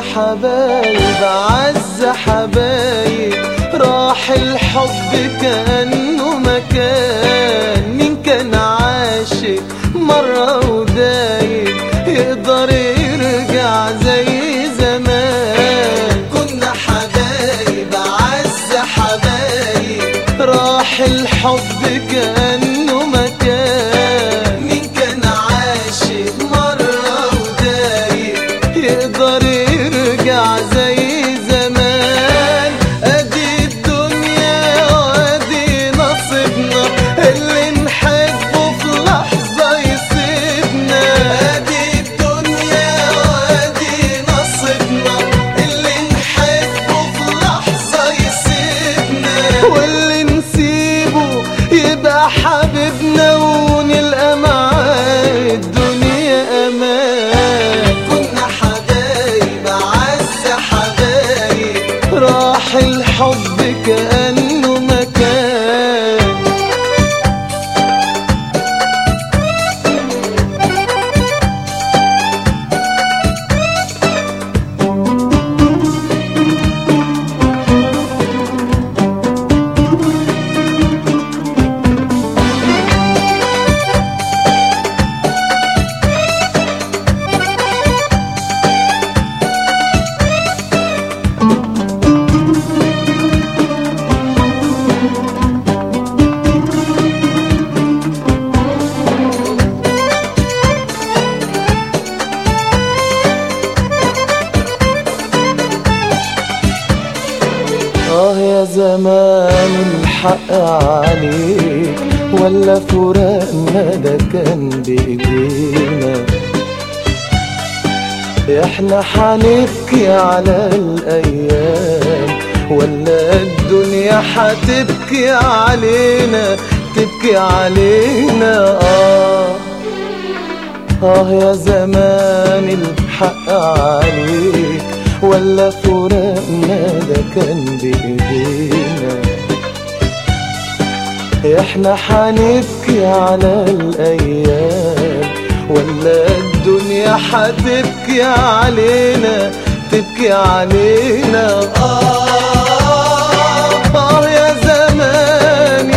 حبايب عز حبايب راح الحب كأنه مكان مين كان عاشق مرة ودايب يقدر يرجع زي زمان كنا حبايب عز حبايب راح الحب كأنه مكان مين كان عاشق مرة ودايب يقدر يرجع زي زمان ادي الدنيا وادي نصيبنا اللي نحبه في لحظة يسيبنا ادي الدنيا وادي نصيبنا اللي نحبه في لحظة يسيبنا واللي نسيبه يبقى حبيبنا ونلقى معاه الدنيا امان كنا حبايب عز حبايب راح الحب كأنه مكان آه يا زمان الحق عليك ولا فراقنا ده كان بإيدينا احنا حنبكي على الأيام ولا الدنيا حتبكي علينا تبكي علينا آه آه يا زمان الحق عليك ولا فراقنا ده كان بإيدينا احنا حنبكي على الأيام ولا الدنيا حتبكي علينا تبكي علينا آه آه يا زماني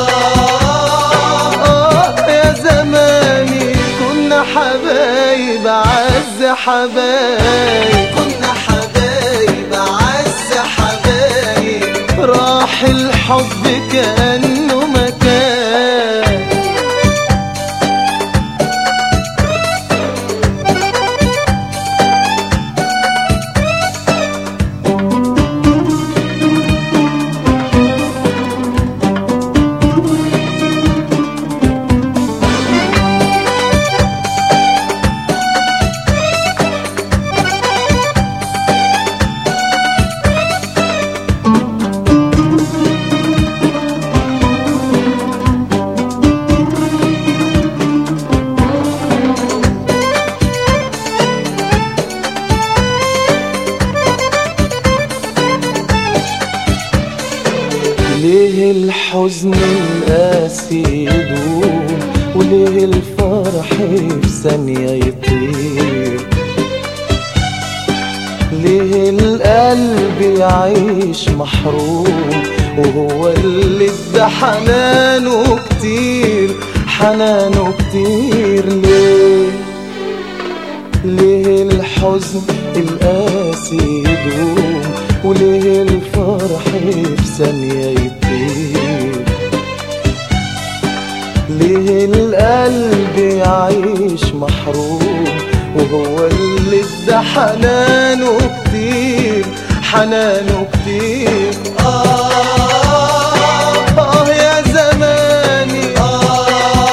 آه يا زماني كنا حبايب عز حبايب كنا حبايب عز حبايب راح الحب كأنه مكان ليه الحزن القاسي يدوم وليه الفرح في ثانية يطير ليه القلب يعيش محروم وهو اللي ادى حنانه كتير حنانه كتير ليه ليه الحزن القاسي يدوم وليه الفرح في ثانية يطير ليه القلب يعيش محروم وهو اللي ادى حنانه كتير حنانه كتير آه آه يا زماني آه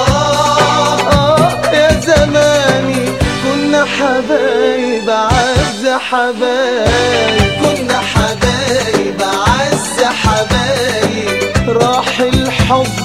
آه يا زماني كنا حبايب عز حبايب كنا حبايب عز حبايب راح الحب